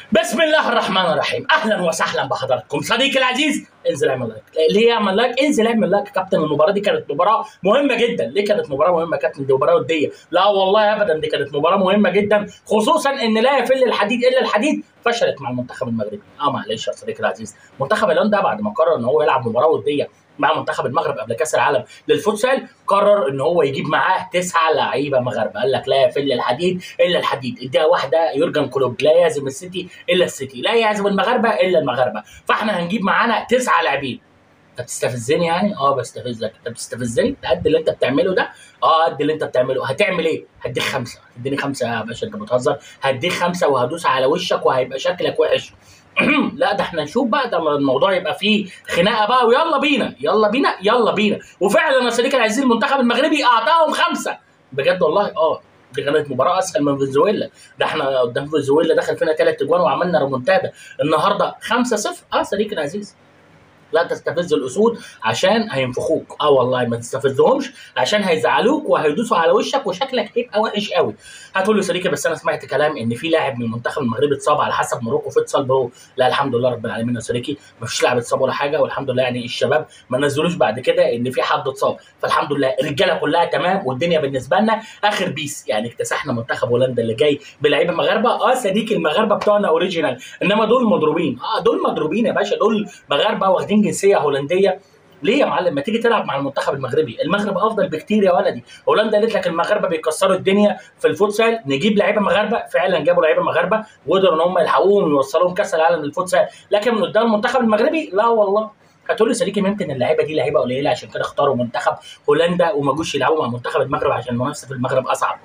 بسم الله الرحمن الرحيم اهلا وسهلا بحضراتكم صديقي العزيز انزل اعمل لايك ليه اعمل لايك انزل اعمل لايك يا كابتن المباراه دي كانت مباراه مهمه جدا ليه كانت مباراه مهمه يا كابتن دي مباراه وديه لا والله ابدا دي كانت مباراه مهمه جدا خصوصا ان لا يفل الحديد الا الحديد فشلت مع المنتخب المغربي اه معلش يا صديقي العزيز منتخب الهولندا بعد ما قرر ان هو يلعب مباراه وديه مع منتخب المغرب قبل كاس العالم للفوتسال قرر ان هو يجيب معاه تسعه لعيبه مغاربه قال لك لا يفل الحديد الا الحديد اديها واحده يورجن كلوب لا يهزم السيتي الا السيتي لا يهزم المغاربه الا المغاربه فاحنا هنجيب معانا تسعه لاعبين انت بتستفزني يعني؟ اه بستفزك، انت بتستفزني؟ انت قد اللي انت بتعمله ده؟ اه قد اللي انت بتعمله، هتعمل ايه؟ هديك خمسه، هتديني خمسه يا باشا انت بتهزر، هديك خمسه وهدوس على وشك وهيبقى شكلك وحش. لا ده احنا نشوف بقى ده الموضوع يبقى فيه خناقه بقى ويلا بينا يلا بينا يلا بينا وفعلا يا صديقي العزيز المنتخب المغربي اعطاهم خمسه بجد والله اه دي كانت مباراه اسهل من فنزويلا ده احنا قدام فنزويلا دخل فينا ثلاث اجوان وعملنا ريمونتادا النهارده 5-0 اه صديقي العزيز لا تستفز الاسود عشان هينفخوك اه والله ما تستفزهمش عشان هيزعلوك وهيدوسوا على وشك وشكلك هيبقى وحش قوي هتقول له صديقي بس انا سمعت كلام ان في لاعب من المنتخب المغربي اتصاب على حسب موروكو فيتسال برو لا الحمد لله رب العالمين يا صديقي ما فيش لاعب اتصاب ولا حاجه والحمد لله يعني الشباب ما نزلوش بعد كده ان في حد اتصاب فالحمد لله الرجاله كلها تمام والدنيا بالنسبه لنا اخر بيس يعني اكتسحنا منتخب هولندا اللي جاي بلعيبه مغاربه اه صديقي المغاربه بتوعنا اوريجينال انما دول مضروبين اه دول مضروبين يا باشا دول مغاربه واخدين جنسيه هولنديه ليه يا معلم ما تيجي تلعب مع المنتخب المغربي المغرب افضل بكتير يا ولدي هولندا قالت لك المغاربه بيكسروا الدنيا في الفوتسال نجيب لعيبه مغاربه فعلا جابوا لعيبه مغاربه وقدروا ان هم يلحقوهم ويوصلوهم كاس العالم للفوتسال لكن من قدام المنتخب المغربي لا والله هتقول لي صديقي يمكن اللعيبه دي لعيبه قليله عشان كده اختاروا منتخب هولندا وما جوش يلعبوا مع منتخب المغرب عشان المنافسه في المغرب اصعب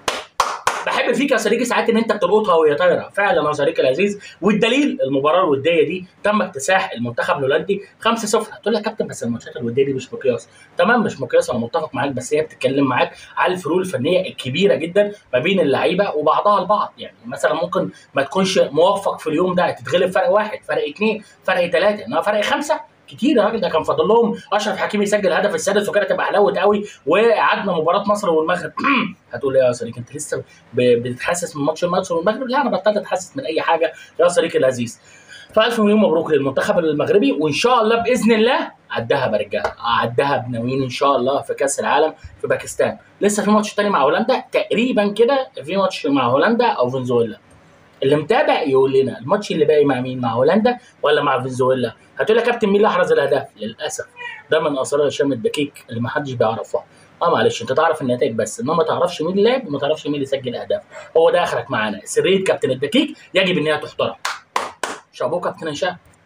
بحب فيك يا صديقي ساعات ان انت بتلقطها وهي طايره فعلا يا صديقي العزيز والدليل المباراه الوديه دي تم اكتساح المنتخب الهولندي 5-0 هتقول لي يا كابتن بس الماتشات الوديه دي مش مقياس تمام مش مقياس انا متفق معاك بس هي بتتكلم معاك على الفروق الفنيه الكبيره جدا ما بين اللعيبه وبعضها البعض يعني مثلا ممكن ما تكونش موفق في اليوم ده تتغلب فرق واحد فرق اثنين فرق ثلاثه انما فرق خمسه كتير يا راجل ده كان فاضل لهم اشرف حكيمي يسجل الهدف السادس وكده تبقى حلاوه قوي وقعدنا مباراه مصر والمغرب هتقول ايه يا صديقي انت لسه بتتحسس من ماتش مصر والمغرب لا انا بطلت اتحسس من اي حاجه يا صديقي العزيز فالف مليون مبروك للمنتخب المغربي وان شاء الله باذن الله عدها برجاله عدها بناويين ان شاء الله في كاس العالم في باكستان لسه في ماتش تاني مع هولندا تقريبا كده في ماتش مع هولندا او فنزويلا اللي متابع يقول لنا الماتش اللي باقي مع مين مع هولندا ولا مع فنزويلا هتقول لك كابتن مين اللي احرز الاهداف للاسف ده من اسرار هشام الدقيق اللي ما حدش بيعرفها اه معلش انت تعرف النتائج بس انما ما تعرفش مين اللي لعب وما تعرفش مين اللي سجل اهداف هو ده اخرك معانا سريه كابتن الدقيق يجب ان هي تحترم شابوه كابتن هشام